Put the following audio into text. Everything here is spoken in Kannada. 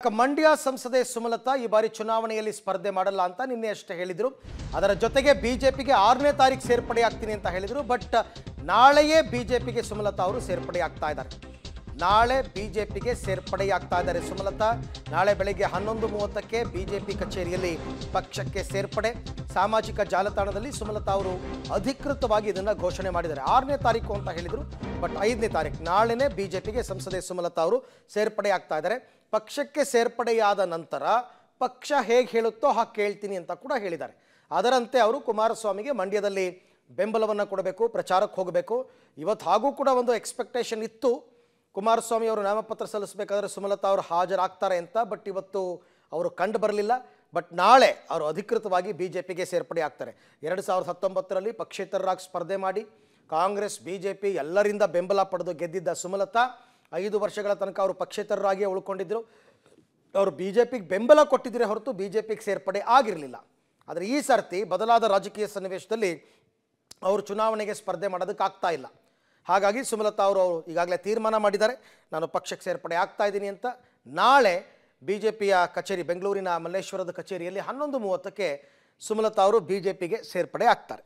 ಇಕ ಮಂಡ್ಯ ಸಂಸದೆ ಸುಮಲತಾ ಈ ಬಾರಿ ಚುನಾವಣೆಯಲ್ಲಿ ಸ್ಪರ್ಧೆ ಮಾಡಲ್ಲ ಅಂತ ನಿನ್ನೆ ಅಷ್ಟೇ ಹೇಳಿದರು ಅದರ ಜೊತೆಗೆ ಬಿಜೆಪಿಗೆ ಆರನೇ ತಾರೀಕು ಸೇರ್ಪಡೆ ಆಗ್ತೀನಿ ಅಂತ ಹೇಳಿದರು ಬಟ್ ನಾಳೆಯೇ ಬಿಜೆಪಿಗೆ ಸುಮಲತಾ ಅವರು ಸೇರ್ಪಡೆ ಆಗ್ತಾ ಇದ್ದಾರೆ ನಾಳೆ ಬಿಜೆಪಿಗೆ ಸೇರ್ಪಡೆಯಾಗ್ತಾ ಇದ್ದಾರೆ ಸುಮಲತಾ ನಾಳೆ ಬೆಳಗ್ಗೆ ಹನ್ನೊಂದು ಮೂವತ್ತಕ್ಕೆ ಬಿಜೆಪಿ ಕಚೇರಿಯಲ್ಲಿ ಪಕ್ಷಕ್ಕೆ ಸೇರ್ಪಡೆ ಸಾಮಾಜಿಕ ಜಾಲತಾಣದಲ್ಲಿ ಸುಮಲತಾ ಅವರು ಅಧಿಕೃತವಾಗಿ ಇದನ್ನು ಘೋಷಣೆ ಮಾಡಿದ್ದಾರೆ ಆರನೇ ತಾರೀಕು ಅಂತ ಹೇಳಿದರು ಬಟ್ ಐದನೇ ತಾರೀಕು ನಾಳೆನೇ ಬಿಜೆಪಿಗೆ ಸಂಸದೆ ಸುಮಲತಾ ಅವರು ಸೇರ್ಪಡೆ ಆಗ್ತಾ ಇದ್ದಾರೆ ಪಕ್ಷಕ್ಕೆ ಸೇರ್ಪಡೆಯಾದ ನಂತರ ಪಕ್ಷ ಹೇಗೆ ಹೇಳುತ್ತೋ ಹಾಗೆ ಕೇಳ್ತೀನಿ ಅಂತ ಕೂಡ ಹೇಳಿದ್ದಾರೆ ಅದರಂತೆ ಅವರು ಕುಮಾರಸ್ವಾಮಿಗೆ ಮಂಡ್ಯದಲ್ಲಿ ಬೆಂಬಲವನ್ನು ಕೊಡಬೇಕು ಪ್ರಚಾರಕ್ಕೆ ಹೋಗಬೇಕು ಇವತ್ತು ಹಾಗೂ ಕೂಡ ಒಂದು ಎಕ್ಸ್ಪೆಕ್ಟೇಷನ್ ಇತ್ತು ಕುಮಾರಸ್ವಾಮಿ ಅವರು ನಾಮಪತ್ರ ಸಲ್ಲಿಸಬೇಕಾದ್ರೆ ಸುಮಲತಾ ಅವರು ಹಾಜರಾಗ್ತಾರೆ ಅಂತ ಬಟ್ ಇವತ್ತು ಅವರು ಕಂಡು ಬರಲಿಲ್ಲ ಬಟ್ ನಾಳೆ ಅವರು ಅಧಿಕೃತವಾಗಿ ಬಿ ಜೆ ಪಿಗೆ ಸೇರ್ಪಡೆ ಆಗ್ತಾರೆ ಎರಡು ಸಾವಿರದ ಹತ್ತೊಂಬತ್ತರಲ್ಲಿ ಪಕ್ಷೇತರರಾಗಿ ಸ್ಪರ್ಧೆ ಮಾಡಿ ಕಾಂಗ್ರೆಸ್ ಬಿ ಜೆ ಪಿ ಎಲ್ಲರಿಂದ ಬೆಂಬಲ ಪಡೆದು ಗೆದ್ದಿದ್ದ ಸುಮಲತಾ ಐದು ವರ್ಷಗಳ ತನಕ ಅವರು ಪಕ್ಷೇತರರಾಗಿಯೇ ಉಳ್ಕೊಂಡಿದ್ದರು ಅವರು ಬಿ ಜೆ ಪಿಗೆ ಬೆಂಬಲ ಕೊಟ್ಟಿದ್ರೆ ಹೊರತು ಬಿ ಜೆ ಪಿಗೆ ಸೇರ್ಪಡೆ ಆಗಿರಲಿಲ್ಲ ಆದರೆ ಈ ಸರ್ತಿ ಬದಲಾದ ರಾಜಕೀಯ ಸನ್ನಿವೇಶದಲ್ಲಿ ಅವರು ಚುನಾವಣೆಗೆ ಸ್ಪರ್ಧೆ ಮಾಡೋದಕ್ಕಾಗ್ತಾ ಇಲ್ಲ ಹಾಗಾಗಿ ಸುಮಲತಾ ಅವರು ಅವರು ಈಗಾಗಲೇ ತೀರ್ಮಾನ ಮಾಡಿದ್ದಾರೆ ನಾನು ಪಕ್ಷಕ್ಕೆ ಸೇರ್ಪಡೆ ಆಗ್ತಾ ಇದ್ದೀನಿ ಅಂತ ನಾಳೆ ಬಿ ಜೆ ಪಿಯ ಕಚೇರಿ ಬೆಂಗಳೂರಿನ ಮಲ್ಲೇಶ್ವರದ ಕಚೇರಿಯಲ್ಲಿ ಹನ್ನೊಂದು ಮೂವತ್ತಕ್ಕೆ ಸುಮಲತಾ ಅವರು ಬಿ ಜೆ ಪಿಗೆ ಸೇರ್ಪಡೆ ಆಗ್ತಾರೆ